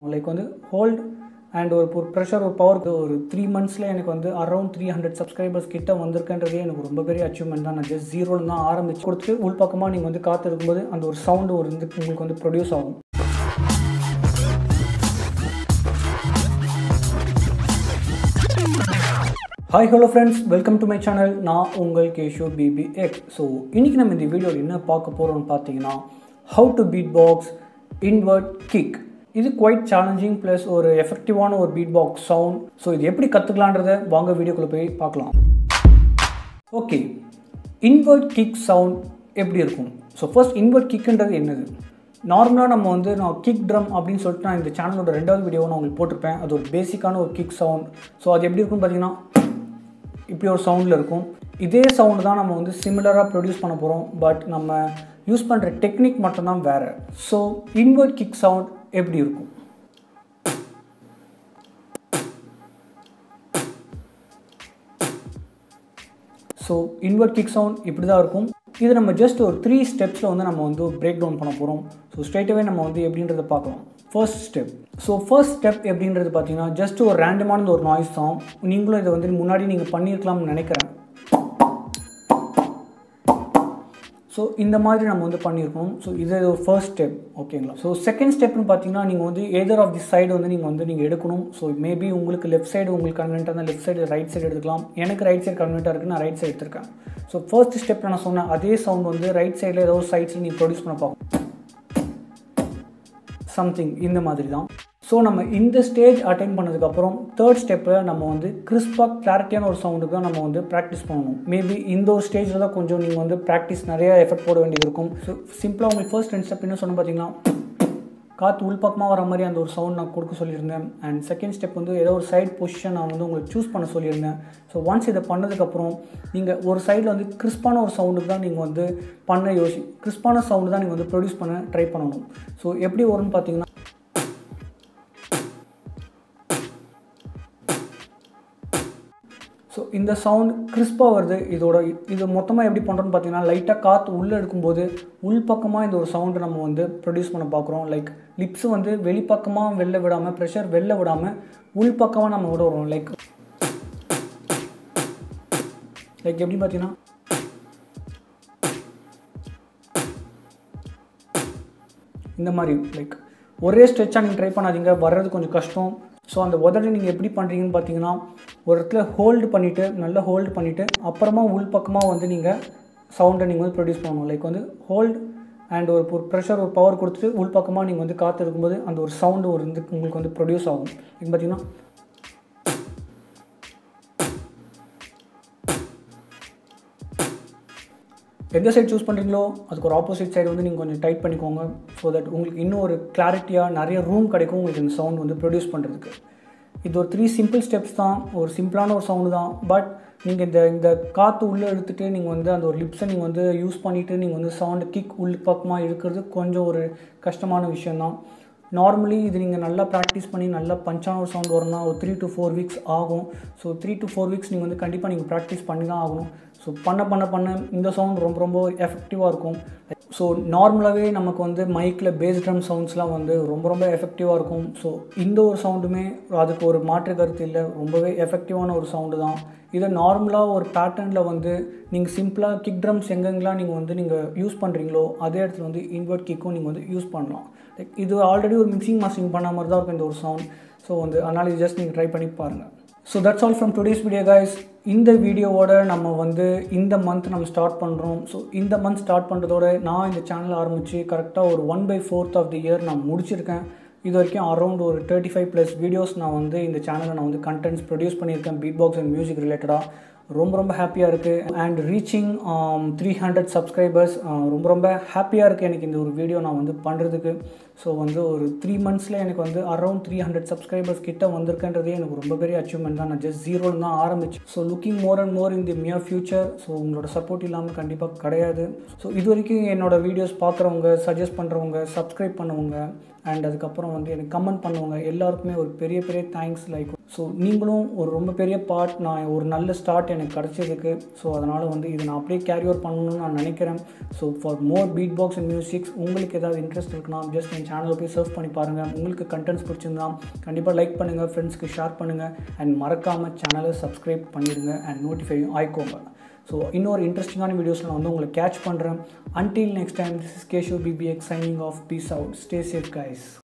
like வந்து hold and ஒரு ஒரு ப்ரெஷர் ஒரு பவர் ஒரு த்ரீ மந்த்ஸில் எனக்கு வந்து அரௌண்ட் த்ரீ ஹண்ட்ரட் சப்ஸ்கிரைபர்ஸ் கிட்ட வந்திருக்குன்றதே எனக்கு ரொம்ப பெரிய அச்சீவ்மெண்ட் தான் நான் ஜஸ்ட் ஜீரோவில் தான் ஆரம்பிச்சு கொடுத்து உள் பக்கமாக நீங்கள் வந்து காத்து இருக்கும்போது அந்த ஒரு சவுண்டு ஒரு வந்து உங்களுக்கு வந்து ப்ரொடியூஸ் ஆகும் hi hello friends welcome to my channel நான் உங்கள் கேஷோ பிபி எக் ஸோ இன்றைக்கி நம்ம இந்த வீடியோவில் என்ன பார்க்க போகிறோம்னு பார்த்தீங்கன்னா how to beat box invert kick இது குவைட் சேலஞ்சிங் ப்ளஸ் ஒரு எஃபெக்டிவான ஒரு பீட் பாக்ஸ் சவுண்ட் ஸோ இது எப்படி கற்றுக்கலான்றதை வாங்க வீடியோக்குள்ளே போய் பார்க்கலாம் ஓகே இன்வெர்ட் கிக் சவுண்ட் எப்படி இருக்கும் ஸோ ஃபர்ஸ்ட் இன்வெர்ட் கிக்ன்றது என்னது நார்மலாக நம்ம வந்து நான் கிக் ட்ரம் அப்படின்னு சொல்லிட்டு நான் இந்த சேனலோட ரெண்டாவது வீடியோ நான் உங்களுக்கு போட்டிருப்பேன் அது ஒரு பேசிக்கான ஒரு கிக் சவுண்ட் ஸோ அது எப்படி இருக்கும்னு பார்த்தீங்கன்னா இப்படி ஒரு சவுண்டில் இருக்கும் இதே சவுண்டு தான் நம்ம வந்து சிமிலராக ப்ரொடியூஸ் பண்ண போகிறோம் பட் நம்ம யூஸ் பண்ணுற டெக்னிக் மட்டும்தான் வேறு ஸோ இன்வெர்ட் கிக் சவுண்ட் எப்படி இருக்கும் ஸோ இன்வெர்ட் கிக் சவுண்ட் இப்படி தான் இருக்கும் இது நம்ம ஜஸ்ட் ஒரு த்ரீ ஸ்டெப்ஸில் வந்து நம்ம வந்து பிரேக் டவுன் பண்ண போகிறோம் ஸோ ஸ்ட்ரைட்டாகவே நம்ம வந்து எப்படின்றத பார்க்கலாம் first step so first step எப்படின்றது பார்த்தீங்கன்னா ஜஸ்ட் ஒரு ரேண்டமான ஒரு நாய்ஸ் தான் நீங்களும் இதை வந்து முன்னாடி நீங்கள் பண்ணியிருக்கலாம்னு நினைக்கிறேன் ஸோ இந்த மாதிரி நம்ம வந்து பண்ணியிருக்கோம் ஸோ இது ஒரு ஃபர்ஸ்ட் ஸ்டெப் ஓகேங்களா ஸோ செகண்ட் ஸ்டெப்னு பார்த்தீங்கன்னா நீங்கள் வந்து எதர் ஆஃப் தி சைடு வந்து நீங்கள் வந்து நீங்கள் எடுக்கணும் ஸோ மேபி உங்களுக்கு லெஃப்ட் சைடு உங்களுக்கு கன்வென்ட்டாக இருந்தால் லெஃப்ட் சைடு ரைட் சைடு எடுக்கலாம் எனக்கு ரைட் சைடு கன்வென்ட்டாக இருக்குது நான் ரைட் சைடு எடுத்திருக்கேன் ஸோ ஃபர்ஸ்ட் ஸ்டெப்பில் நான் சொன்னேன் அதே சவுண்ட் வந்து ரைட் சைடில் ஏதோ ஒரு சைட்ஸில் நீங்கள் ப்ரொடியூஸ் பண்ண பார்க்கும் சம்திங் இந்த மாதிரி தான் ஸோ நம்ம இந்த ஸ்டேஜ் அட்டைன் பண்ணதுக்கப்புறம் தேர்ட் ஸ்டெப்பில் நம்ம வந்து கிறிஸ்பாக கிளாரிட்டியான ஒரு சவுண்டுக்கு தான் நம்ம வந்து ப்ராக்டிஸ் பண்ணணும் மேபி இந்த ஒரு ஸ்டேஜில் தான் கொஞ்சம் நீங்கள் வந்து ப்ராக்டிஸ் நிறைய எஃபர்ட் போட வேண்டியது இருக்கும் ஸோ சிம்பிளாக உங்களுக்கு ஃபர்ஸ்ட் ரெண்டு ஸ்டெப் என்ன சொன்ன பார்த்தீங்கன்னா காற்று உள்பக்கமாக வர மாதிரி அந்த ஒரு சவுண்ட் நான் கொடுக்க சொல்லியிருந்தேன் அண்ட் செகண்ட் ஸ்டெப் வந்து ஏதோ ஒரு சைட் பொசிஷன் நான் வந்து உங்களுக்கு சூஸ் பண்ண சொல்லியிருந்தேன் ஸோ ஒன்ஸ் இதை பண்ணதுக்கப்புறம் நீங்கள் ஒரு சைடில் வந்து கிறிஸ்பான ஒரு சவுண்டுக்கு தான் நீங்கள் வந்து பண்ண யோசி கிறிஸ்பான சவுண்டு தான் நீங்கள் வந்து ப்ரொடியூஸ் பண்ண ட்ரை பண்ணணும் ஸோ எப்படி வரும்னு பார்த்தீங்கன்னா ஸோ இந்த சவுண்ட் கிறிஸ்பாக வருது இதோட இது மொத்தமாக எப்படி பண்ணுறோன்னு பார்த்தீங்கன்னா லைட்டாக காற்று உள்ளே எடுக்கும்போது உள் பக்கமாக இந்த ஒரு சவுண்டு நம்ம வந்து ப்ரொடியூஸ் பண்ண பார்க்குறோம் லைக் லிப்ஸ் வந்து வெளிப்பக்கமாக வெளில விடாமல் ப்ரெஷர் வெளில விடாமல் உள் பக்கமாக நம்ம விட வரோம் லைக் லைக் எப்படி பார்த்தீங்கன்னா இந்த மாதிரி லைக் ஒரே ஸ்ட்ரெச்சாக நீங்கள் ட்ரை பண்ணாதீங்க வர்றது கொஞ்சம் கஷ்டம் ஸோ அந்த உதடை நீங்கள் எப்படி பண்ணுறீங்கன்னு பார்த்தீங்கன்னா ஒரு இடத்துல ஹோல்டு பண்ணிவிட்டு நல்லா ஹோல்டு பண்ணிவிட்டு அப்புறமா உள் பக்கமாக வந்து நீங்கள் சவுண்டை நீங்கள் வந்து ப்ரொடியூஸ் பண்ணணும் லைக் வந்து ஹோல்டு அண்ட் ஒரு ஒரு ப்ரெஷர் ஒரு பவர் கொடுத்துட்டு உள் பக்கமாக நீங்கள் வந்து காற்று இருக்கும்போது அந்த ஒரு சவுண்டு ஒரு வந்து உங்களுக்கு வந்து ப்ரொடியூஸ் ஆகும் இது பார்த்தீங்கன்னா எந்த சைட் சூஸ் பண்ணுறீங்களோ அதுக்கு ஒரு ஆப்போசிட் சைடு வந்து நீங்கள் கொஞ்சம் டைட் பண்ணிக்கோங்க ஸோ தட் உங்களுக்கு இன்னும் ஒரு கிளாரிட்டியாக நிறைய ரூம் கிடைக்கும் உங்களுக்கு இந்த சவுண்ட் வந்து ப்ரொடியூஸ் பண்ணுறதுக்கு இது ஒரு த்ரீ சிம்பிள் ஸ்டெப்ஸ் தான் ஒரு சிம்பிளான ஒரு சவுண்டு தான் பட் நீங்கள் இந்த இந்த காற்று உள்ளே எடுத்துகிட்டு நீங்கள் வந்து அந்த ஒரு லிப்ஸை நீங்கள் வந்து யூஸ் பண்ணிவிட்டு நீங்கள் வந்து சவுண்டு கிக் உள் பக்கமாக இருக்கிறது கொஞ்சம் ஒரு கஷ்டமான விஷயந்தான் நார்மலி இது நீங்கள் நல்லா ப்ராக்டிஸ் பண்ணி நல்லா பஞ்சான ஒரு சவுண்ட் வரணும்னா ஒரு த்ரீ டு ஃபோர் வீக்ஸ் ஆகும் so three to four weeks நீங்கள் வந்து கண்டிப்பாக நீங்கள் ப்ராக்டிஸ் பண்ணி தான் ஆகணும் ஸோ பண்ண பண்ண பண்ண இந்த சவுண்ட் ரொம்ப ரொம்ப எஃபெக்டிவாக இருக்கும் ஸோ நார்மலாகவே நமக்கு வந்து மைக்கில் பேஸ் ட்ரம் சவுண்ட்ஸ்லாம் வந்து ரொம்ப ரொம்ப எஃபெக்டிவாக இருக்கும் ஸோ இந்த ஒரு சவுண்டுமே அதுக்கு ஒரு மாற்று கருத்து இல்லை ரொம்பவே எஃபெக்டிவான ஒரு சவுண்டு தான் இதை நார்மலாக ஒரு பேட்டர்னில் வந்து நீங்கள் சிம்பிளாக கிக் ட்ரம்ஸ் எங்கெங்கெல்லாம் நீங்கள் வந்து நீங்கள் யூஸ் பண்ணுறீங்களோ அதே இடத்துல வந்து இன்வெர்ட் கிக்கும் நீங்கள் வந்து யூஸ் பண்ணலாம் லைக் இது ஆல்ரெடி ஒரு மிக்சிங் மாஸ்டரிங் பண்ண மாதிரி தான் இருக்கும் இந்த ஒரு சவுண்ட் ஸோ வந்து அதனால் இது ஜஸ்ட் நீங்கள் ட்ரை பண்ணி பாருங்கள் so that's all from today's video guys இந்த வீடியோவோட நம்ம வந்து இந்த மந்த் நம்ம ஸ்டார்ட் பண்ணுறோம் ஸோ இந்த மந்த் ஸ்டார்ட் பண்ணுறதோட நான் இந்த சேனல் ஆரம்பித்து கரெக்டாக ஒரு one by fourth of the year நான் முடிச்சிருக்கேன் இது வரைக்கும் அரௌண்ட் ஒரு தேர்ட்டி ஃபைவ் ப்ளஸ் வீடியோஸ் நான் வந்து இந்த சேனலில் நான் வந்து கண்டென்ட்ஸ் ப்ரொடியூஸ் பண்ணியிருக்கேன் பீட் பாக்ஸ் அண்ட் மியூசிக் ரிலேட்டடாக ரொம்ப ரொம்ப ஹாப்பியாக இருக்குது and reaching three hundred subscribers ரொம்ப ரொம்ப ஹாப்பியாக இருக்குது எனக்கு இந்த ஒரு வீடியோ நான் வந்து பண்ணுறதுக்கு ஸோ வந்து ஒரு த்ரீ மந்த்ஸில் எனக்கு வந்து அரௌண்ட் த்ரீ ஹண்ட்ரட் சப்ஸ்கிரைபர்ஸ் கிட்ட வந்திருக்குன்றதே எனக்கு ரொம்ப பெரிய அச்சீவ்மெண்ட் தான் நான் ஜஸ்ட் ஜீரோவில் தான் ஆரம்பிச்சு so looking more and more in the near future so உங்களோட சப்போர்ட் இல்லாமல் கண்டிப்பாக கிடையாது ஸோ இது வரைக்கும் என்னோட வீடியோஸ் பார்க்குறவங்க சஜஸ்ட் பண்ணுறவங்க சப்ஸ்கிரைப் பண்ணவங்க அண்ட் அதுக்கப்புறம் வந்து எனக்கு கமெண்ட் பண்ணுவாங்க எல்லாருக்குமே ஒரு பெரிய பெரிய தேங்க்ஸ் லைக் ஸோ நீங்களும் ஒரு ரொம்ப பெரிய பார்ட் நான் ஒரு நல்ல ஸ்டார்ட் எனக்கு கிடச்சதுக்கு ஸோ அதனால் வந்து இதை நான் அப்படியே கேரி ஓவர் பண்ணணும்னு நான் நினைக்கிறேன் so for more beat box and musics உங்களுக்கு ஏதாவது இன்ட்ரெஸ்ட் இருக்குன்னா ஜஸ்ட் என் சேனலில் போய் சர்ச் பண்ணி பாருங்கள் உங்களுக்கு கண்டென்ட்ஸ் பிடிச்சிருந்தா கண்டிப்பாக லைக் பண்ணுங்கள் ஃப்ரெண்ட்ஸ்க்கு ஷேர் பண்ணுங்கள் அண்ட் மறக்காமல் சேனலை சப்ஸ்கிரைப் பண்ணிடுங்க அண்ட் நோட்டிஃபை ஆயிக்கோங்க ஸோ இன்னொரு இன்ட்ரெஸ்டிங்கான வீடியோஸில் நான் வந்து உங்களை கேட்ச் பண்ணுறேன் until next time this is Kesho BBX signing off peace out stay safe guys